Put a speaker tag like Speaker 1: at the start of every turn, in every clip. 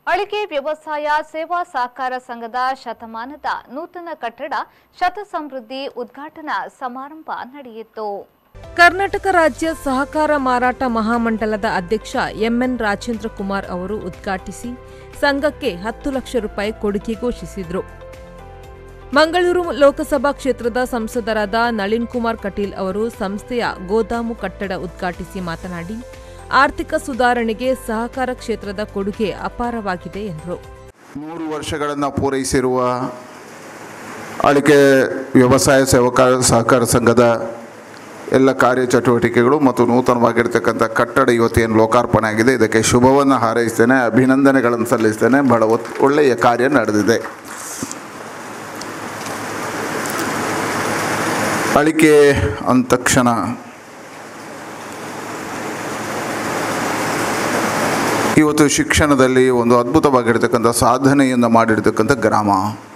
Speaker 1: ಅಳಿಕೆ ವ್ಯವಸಾಯ ಸೇವಾ ಸಹಕಾರ ಸಂಘದ ಶತಮಾನದ ನೂತನ ಕಟ್ಟಡ ಶತಸಮೃದ್ಧಿ ಉದ್ಘಾಟನಾ ಸಮಾರಂಭ ನಡೆಯಿತು
Speaker 2: ಕರ್ನಾಟಕ ರಾಜ್ಯ ಸಹಕಾರ ಮಾರಾಟ ಮಹಾಮಂಡಲದ ಅಧ್ಯಕ್ಷ ಎಂಎನ್ ರಾಜೇಂದ್ರ ಕುಮಾರ್ ಅವರು ಉದ್ಘಾಟಿಸಿ ಸಂಘಕ್ಕೆ ಹತ್ತು ಲಕ್ಷ ರೂಪಾಯಿ ಕೊಡುಗೆ ಘೋಷಿಸಿದರು ಮಂಗಳೂರು ಲೋಕಸಭಾ ಕ್ಷೇತ್ರದ ಸಂಸದರಾದ ನಳಿನ್ ಕುಮಾರ್ ಕಟೀಲ್ ಅವರು ಸಂಸ್ಥೆಯ ಗೋದಾಮು ಕಟ್ಟಡ ಉದ್ಘಾಟಿಸಿ ಮಾತನಾಡಿ ಆರ್ಥಿಕ ಸುಧಾರಣೆಗೆ ಸಹಕಾರ ಕ್ಷೇತ್ರದ ಕೊಡುಗೆ ಅಪಾರವಾಗಿದೆ ಎಂದರು
Speaker 3: ನೂರು ವರ್ಷಗಳನ್ನು ಪೂರೈಸಿರುವ ಅಳಿಕೆ ವ್ಯವಸಾಯ ಸೇವಕ ಸಹಕಾರ ಸಂಘದ ಎಲ್ಲ ಕಾರ್ಯಚಟುವಟಿಕೆಗಳು ಮತ್ತು ನೂತನವಾಗಿರ್ತಕ್ಕಂಥ ಕಟ್ಟಡ ಇವತ್ತೇನು ಲೋಕಾರ್ಪಣೆ ಆಗಿದೆ ಇದಕ್ಕೆ ಶುಭವನ್ನು ಹಾರೈಸ್ತೇನೆ ಅಭಿನಂದನೆಗಳನ್ನು ಸಲ್ಲಿಸ್ತೇನೆ ಬಹಳ ಒತ್ ಒಳ್ಳೆಯ ಕಾರ್ಯ ನಡೆದಿದೆ ಅಳಿಕೆ ಅಂದ ತಕ್ಷಣ ಇವತ್ತು ಶಿಕ್ಷಣದಲ್ಲಿ ಒಂದು ಅದ್ಭುತವಾಗಿರ್ತಕ್ಕಂಥ ಸಾಧನೆಯನ್ನು ಮಾಡಿರ್ತಕ್ಕಂಥ ಗ್ರಾಮ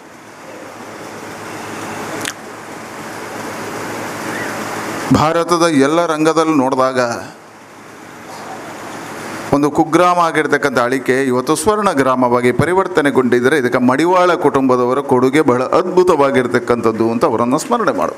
Speaker 3: ಭಾರತದ ಎಲ್ಲ ರಂಗದಲ್ಲೂ ನೋಡಿದಾಗ ಒಂದು ಕುಗ್ರಾಮ ಆಗಿರ್ತಕ್ಕಂಥ ಅಳಿಕೆ ಇವತ್ತು ಸ್ವರ್ಣ ಗ್ರಾಮವಾಗಿ ಪರಿವರ್ತನೆಗೊಂಡಿದ್ದರೆ ಇದಕ್ಕೆ ಮಡಿವಾಳ ಕುಟುಂಬದವರ ಕೊಡುಗೆ ಬಹಳ ಅದ್ಭುತವಾಗಿರ್ತಕ್ಕಂಥದ್ದು ಅಂತ ಅವರನ್ನು ಸ್ಮರಣೆ ಮಾಡು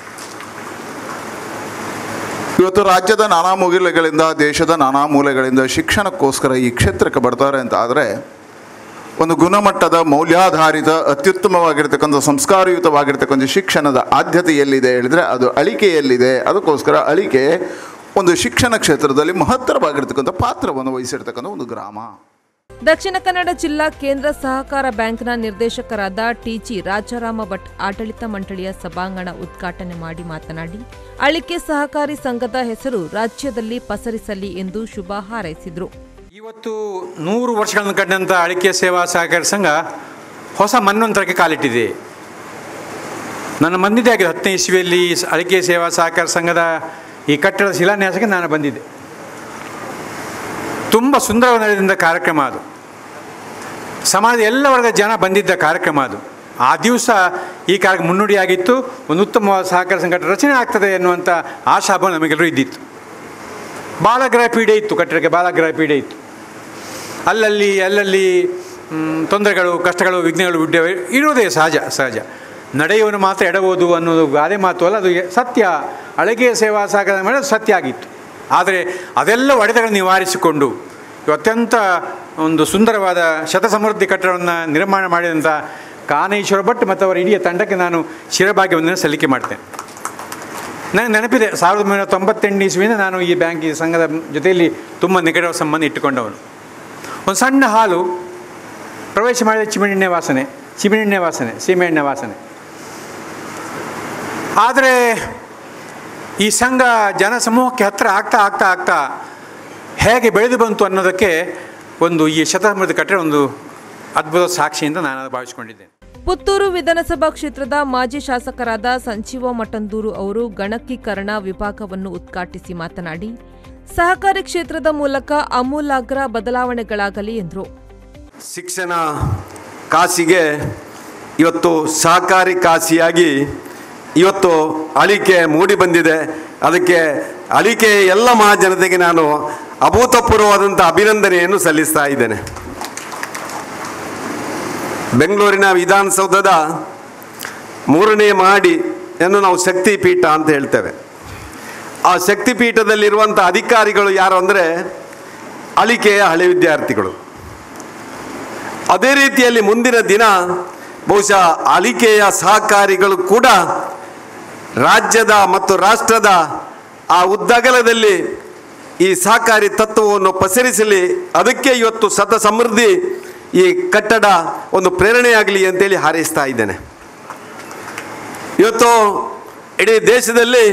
Speaker 3: ಇವತ್ತು ರಾಜ್ಯದ ನಾನಾ ಮೂಲೆಗಳಿಂದ ದೇಶದ ನಾನಾ ಮೂಲೆಗಳಿಂದ ಶಿಕ್ಷಣಕ್ಕೋಸ್ಕರ ಈ ಕ್ಷೇತ್ರಕ್ಕೆ ಬರ್ತಾರೆ ಅಂತ ಆದರೆ ಒಂದು ಗುಣಮಟ್ಟದ ಮೌಲ್ಯಾಧಾರಿತ ಅತ್ಯುತ್ತಮವಾಗಿರ್ತಕ್ಕಂಥ ಸಂಸ್ಕಾರಯುತವಾಗಿರ್ತಕ್ಕಂಥ ಶಿಕ್ಷಣದ ಆದ್ಯತೆ ಎಲ್ಲಿದೆ ಹೇಳಿದರೆ ಅದು ಅಳಿಕೆಯಲ್ಲಿದೆ ಅದಕ್ಕೋಸ್ಕರ ಅಳಿಕೆ ಒಂದು ಶಿಕ್ಷಣ ಕ್ಷೇತ್ರದಲ್ಲಿ ಮಹತ್ತರವಾಗಿರ್ತಕ್ಕಂಥ ಪಾತ್ರವನ್ನು ವಹಿಸಿರ್ತಕ್ಕಂಥ ಒಂದು ಗ್ರಾಮ
Speaker 2: ದಕ್ಷಿಣ ಕನ್ನಡ ಜಿಲ್ಲಾ ಕೇಂದ್ರ ಸಹಕಾರ ಬ್ಯಾಂಕ್ನ ನಿರ್ದೇಶಕರಾದ ಟಿಜಿ ರಾಜಾರಾಮ ಭಟ್ ಆಡಳಿತ ಮಂಡಳಿಯ ಸಭಾಂಗಣ ಉದ್ಘಾಟನೆ ಮಾಡಿ ಮಾತನಾಡಿ ಅಳಿಕೆ ಸಹಕಾರಿ ಸಂಘದ ಹೆಸರು ರಾಜ್ಯದಲ್ಲಿ ಪಸರಿಸಲಿ ಎಂದು ಶುಭ ಹಾರೈಸಿದರು
Speaker 4: ಇವತ್ತು ನೂರು ವರ್ಷಗಳನ್ನು ಕಂಡಂಥ ಅಳಿಕೆ ಸೇವಾ ಸಹಕಾರಿ ಸಂಘ ಹೊಸ ಮನ್ವಂತರಕ್ಕೆ ಕಾಲಿಟ್ಟಿದೆ ನನ್ನ ಬಂದಿದ್ದೆ ಆಗಿದೆ ಹತ್ತನೇ ಇಸ್ವಿಯಲ್ಲಿ ಸ- ಅಳಿಕೆ ಸೇವಾ ಸಹಕಾರ ಸಂಘದ ಈ ಕಟ್ಟಡದ ಶಿಲಾನ್ಯಾಸಕ್ಕೆ ನಾನು ಬಂದಿದ್ದೆ ತುಂಬ ಸುಂದರವಾಗಿ ನಡೆದಂಥ ಕಾರ್ಯಕ್ರಮ ಅದು ಸಮಾಜದ ಎಲ್ಲ ವರ್ಗದ ಜನ ಬಂದಿದ್ದ ಕಾರ್ಯಕ್ರಮ ಅದು ಆ ದಿವಸ ಈ ಕಾರ್ಯ ಮುನ್ನುಡಿಯಾಗಿತ್ತು ಒಂದು ಉತ್ತಮವಾದ ಸಹಕಾರ ಸಂಘಟನೆ ರಚನೆ ಆಗ್ತದೆ ಎನ್ನುವಂಥ ಆಶಾಭಾವ ನಮಗೆಲ್ಲರೂ ಇದ್ದಿತ್ತು ಬಾಲಗ್ರಹ ಪೀಡೆ ಇತ್ತು ಕಟ್ಟಡಕ್ಕೆ ಬಾಲಗ್ರಹ ಪೀಡೆ ಇತ್ತು ಅಲ್ಲಲ್ಲಿ ಅಲ್ಲಲ್ಲಿ ಮ್, ತೊಂದರೆಗಳು ಕಷ್ಟಗಳು ವಿಘ್ನಗಳು ವಿಡ್ಡ ಇರುವುದೇ ಸಹಜ ಸಹಜ ನಡೆಯುವನು ಮಾತ್ರ ಎಡಬೋದು ಅನ್ನೋದು ಗಾದೆ ಮಾತು ಅಲ್ಲ ಅದು ಎ- ಸತ್ಯ ಅಳಗೆ ಸೇವಾ ಸಾಗರ ಮಾಡೋದು ಸತ್ಯ ಆಗಿತ್ತು ಆದರೆ ಅದೆಲ್ಲ ಒಡೆತಗಳನ್ನು ನಿವಾರಿಸಿಕೊಂಡು ಇವು ಅತ್ಯಂತ ಒಂದು ಸುಂದರವಾದ ಶತಸಮೃದ್ಧಿ ಕಟ್ಟಡವನ್ನು ನಿರ್ಮಾಣ ಮಾಡಿದಂಥ ಕಾನೇಶ್ವರ ಭಟ್ ಮತ್ತು ಅವರ ಇಡೀ ತಂಡಕ್ಕೆ ನಾನು ಶಿರಭಾಗ್ಯವನ್ನು ಸಲ್ಲಿಕೆ ಮಾಡ್ತೇನೆ ನನಗೆ ನೆನಪಿದೆ ಸಾವಿರದ ಒಂಬೈನೂರ ತೊಂಬತ್ತೆಂಟು ಇಸ್ವಿಯಿಂದ ನಾನು ಈ ಬ್ಯಾಂಕ್ ಈ ಸಂಘದ ಜೊತೆಯಲ್ಲಿ ತುಂಬ ನಿಕಟ ಸಂಬಂಧ ಇಟ್ಟುಕೊಂಡವನು ಒಂದು ಸಣ್ಣ ಹಾಲು ಪ್ರವೇಶ ಮಾಡಿದ ಚಿಮಣೆಣ್ಣೆ ವಾಸನೆ ಚಿಮಣೆಣ್ಣೆ ವಾಸನೆ ಸೀಮೆಎಣ್ಣೆ ವಾಸನೆ ಆದರೆ ಈ ಸಂಘ ಜನಸಮೂಹಕ್ಕೆ ಹತ್ತಿರ ಆಗ್ತಾ ಆಗ್ತಾ ಆಗ್ತಾ ಹೇಗೆ ಬೆಳೆದು ಬಂತು ಅನ್ನೋದಕ್ಕೆ ಒಂದು ಈ ಶತಸಮೃದ್ಧಿ ಕಟ್ಟಡ ಒಂದು ಅದ್ಭುತ ಸಾಕ್ಷಿಯಿಂದ ನಾನು ಅದು ಭಾವಿಸ್ಕೊಂಡಿದ್ದೇನೆ
Speaker 2: ಪುತ್ತೂರು ವಿಧಾನಸಭಾ ಕ್ಷೇತ್ರದ ಮಾಜಿ ಶಾಸಕರಾದ ಸಂಜೀವ ಮಠಂದೂರು ಅವರು ಗಣಕೀಕರಣ ವಿಭಾಗವನ್ನು ಉದ್ಘಾಟಿಸಿ ಮಾತನಾಡಿ ಸಹಕಾರಿ ಕ್ಷೇತ್ರದ ಮೂಲಕ ಅಮೂಲಾಗ್ರ ಬದಲಾವಣೆಗಳಾಗಲಿ ಎಂದರು
Speaker 5: ಶಿಕ್ಷಣ ಕಾಸಿಗೆ ಇವತ್ತು ಸಹಕಾರಿ ಕಾಸಿಯಾಗಿ ಇವತ್ತು ಅಳಿಕೆ ಮೂಡಿ ಬಂದಿದೆ ಅದಕ್ಕೆ ಅಳಿಕೆ ಎಲ್ಲ ಮಹಾಜನತೆಗೆ ನಾನು ಅಭೂತಪೂರ್ವವಾದಂಥ ಅಭಿನಂದನೆಯನ್ನು ಸಲ್ಲಿಸ್ತಾ ಇದ್ದೇನೆ ಬೆಂಗಳೂರಿನ ವಿಧಾನಸೌಧದ ಮೂರನೇ ಮಹಡಿಯನ್ನು ನಾವು ಶಕ್ತಿ ಪೀಠ ಅಂತ ಹೇಳ್ತೇವೆ ಆ ಶಕ್ತಿ ಪೀಠದಲ್ಲಿರುವಂಥ ಅಧಿಕಾರಿಗಳು ಯಾರು ಅಂದರೆ ಅಳಿಕೆಯ ಹಳೆ ವಿದ್ಯಾರ್ಥಿಗಳು ಅದೇ ರೀತಿಯಲ್ಲಿ ಮುಂದಿನ ದಿನ ಬಹುಶಃ ಅಳಿಕೆಯ ಸಹಕಾರಿಗಳು ಕೂಡ ರಾಜ್ಯದ ಮತ್ತು ರಾಷ್ಟ್ರದ ಆ ಉದ್ದಗಲದಲ್ಲಿ ಈ ಸಹಕಾರಿ ತತ್ವವನ್ನು ಪಸರಿಸಲಿ ಅದಕ್ಕೆ ಇವತ್ತು ಸತ ಸಮೃದ್ಧಿ ಈ ಕಟ್ಟಡ ಒಂದು ಪ್ರೇರಣೆಯಾಗಲಿ ಅಂತೇಳಿ ಹಾರೈಸ್ತಾ ಇದ್ದೇನೆ ಇವತ್ತು ಇಡೀ ದೇಶದಲ್ಲಿ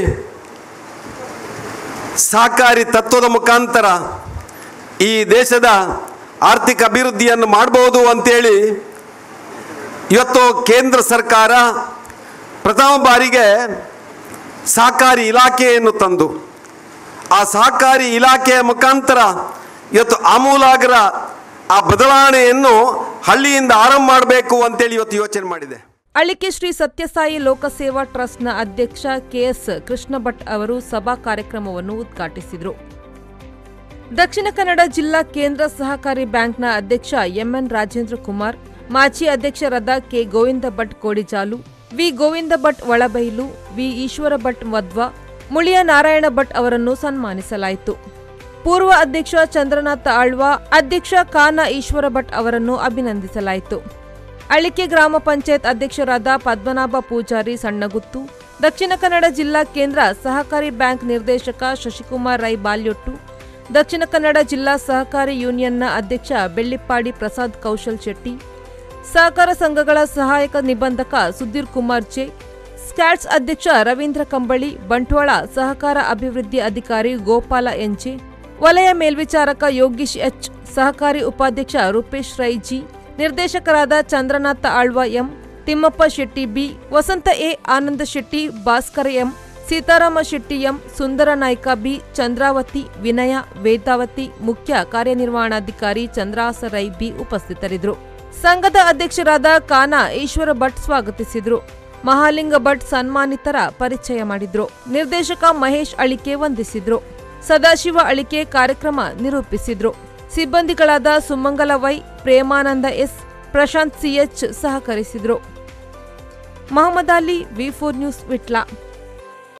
Speaker 5: ಸಹಕಾರಿ ತತ್ವದ ಮುಖಾಂತರ ಈ ದೇಶದ ಆರ್ಥಿಕ ಅಭಿವೃದ್ಧಿಯನ್ನು ಮಾಡಬಹುದು ಅಂತೇಳಿ ಇವತ್ತು ಕೇಂದ್ರ ಸರ್ಕಾರ ಪ್ರಥಮ ಬಾರಿಗೆ ಸಹಕಾರಿ ಇಲಾಖೆಯನ್ನು ತಂದು ಆ ಸಹಕಾರಿ ಇಲಾಖೆಯ ಮುಖಾಂತರ ಇವತ್ತು ಆಮೂಲಾಗ್ರ ಆ ಬದಲಾವಣೆಯನ್ನು ಹಳ್ಳಿಯಿಂದ ಆರಂಭ ಮಾಡಬೇಕು ಅಂತೇಳಿ ಇವತ್ತು ಯೋಚನೆ ಮಾಡಿದೆ
Speaker 2: ಅಳಿಕೆ ಶ್ರೀ ಸತ್ಯಸಾಯಿ ಲೋಕಸೇವಾ ಟ್ರಸ್ಟ್ನ ಅಧ್ಯಕ್ಷ ಕೆಎಸ್ ಕೃಷ್ಣ ಭಟ್ ಅವರು ಸಭಾ ಕಾರ್ಯಕ್ರಮವನ್ನು ಉದ್ಘಾಟಿಸಿದರು ದಕ್ಷಿಣ ಕನ್ನಡ ಜಿಲ್ಲಾ ಕೇಂದ್ರ ಸಹಕಾರಿ ಬ್ಯಾಂಕ್ನ ಅಧ್ಯಕ್ಷ ಎಂಎನ್ ರಾಜೇಂದ್ರ ಕುಮಾರ್ ಮಾಜಿ ಅಧ್ಯಕ್ಷರಾದ K Govinda Bhat Kodijalu V Govinda Bhat Olabailu V Eshwara Bhat ವದ್ವ ಮುಳಿಯ ನಾರಾಯಣ ಭಟ್ ಅವರನ್ನು ಸನ್ಮಾನಿಸಲಾಯಿತು ಪೂರ್ವ ಅಧ್ಯಕ್ಷ ಚಂದ್ರನಾಥ ಆಳ್ವ ಅಧ್ಯಕ್ಷ ಕಾನ ಈಶ್ವರ ಭಟ್ ಅವರನ್ನು ಅಭಿನಂದಿಸಲಾಯಿತು ಅಳಿಕೆ ಗ್ರಾಮ ಪಂಚಾಯತ್ ಅಧ್ಯಕ್ಷರಾದ ಪದ್ಮನಾಭ ಪೂಜಾರಿ ಸಣ್ಣಗುತ್ತು ದಕ್ಷಿಣ ಕನ್ನಡ ಜಿಲ್ಲಾ ಕೇಂದ್ರ ಸಹಕಾರಿ ಬ್ಯಾಂಕ್ ನಿರ್ದೇಶಕ ಶಶಿಕುಮಾರ್ ರೈ ಬಾಲ್ಯೊಟ್ಟು ದಕ್ಷಿಣ ಕನ್ನಡ ಜಿಲ್ಲಾ ಸಹಕಾರಿ ಯೂನಿಯನ್ನ ಅಧ್ಯಕ್ಷ ಬೆಳ್ಳಿಪ್ಪಾಡಿ ಪ್ರಸಾದ್ ಕೌಶಲ್ ಶೆಟ್ಟಿ ಸಹಕಾರ ಸಂಘಗಳ ಸಹಾಯಕ ನಿಬಂಧಕ ಸುಧೀರ್ ಕುಮಾರ್ ಜೆ ಸ್ಕ್ಯಾಟ್ಸ್ ಅಧ್ಯಕ್ಷ ರವೀಂದ್ರ ಕಂಬಳಿ ಬಂಟ್ವಾಳ ಸಹಕಾರ ಅಭಿವೃದ್ಧಿ ಅಧಿಕಾರಿ ಗೋಪಾಲ ಎಂಜೆ ವಲಯ ಮೇಲ್ವಿಚಾರಕ ಯೋಗೀಶ್ ಎಚ್ ಸಹಕಾರಿ ಉಪಾಧ್ಯಕ್ಷ ರೂಪೇಶ್ ರೈ ಜಿ ನಿರ್ದೇಶಕರಾದ Chandranath Alva M Thimmappa Shetty B Vasanta A Ananda Shetty Bhaskara M Seetharama Shetty M Sundara Naik B Chandravathi Vinaya Vedavathi ಮುಖ್ಯ ಕಾರ್ಯನಿರ್ವಹಣಾಧಿಕಾರಿ ಚಂದ್ರಾಸ ರೈ ಬಿ ಉಪಸ್ಥಿತರಿದ್ದರು ಸಂಘದ ಅಧ್ಯಕ್ಷರಾದ ಕಾನ ಈಶ್ವರ ಭಟ್ ಸ್ವಾಗತಿಸಿದ್ರು ಮಹಾಲಿಂಗ ಭಟ್ ಸನ್ಮಾನಿತರ ಪರಿಚಯ ಮಾಡಿದ್ರು ನಿರ್ದೇಶಕ ಮಹೇಶ್ ಅಳಿಕೆ ವಂದಿಸಿದ್ರು ಸದಾಶಿವ ಅಳಿಕೆ ಕಾರ್ಯಕ್ರಮ ನಿರೂಪಿಸಿದ್ರು ಸಿಬ್ಬಂದಿಗಳಾದ Sumangala Y Premananda S Prashanth CH ಸಹಕರಿಸಿದ್ರು Mohammed Ali V four news Vitla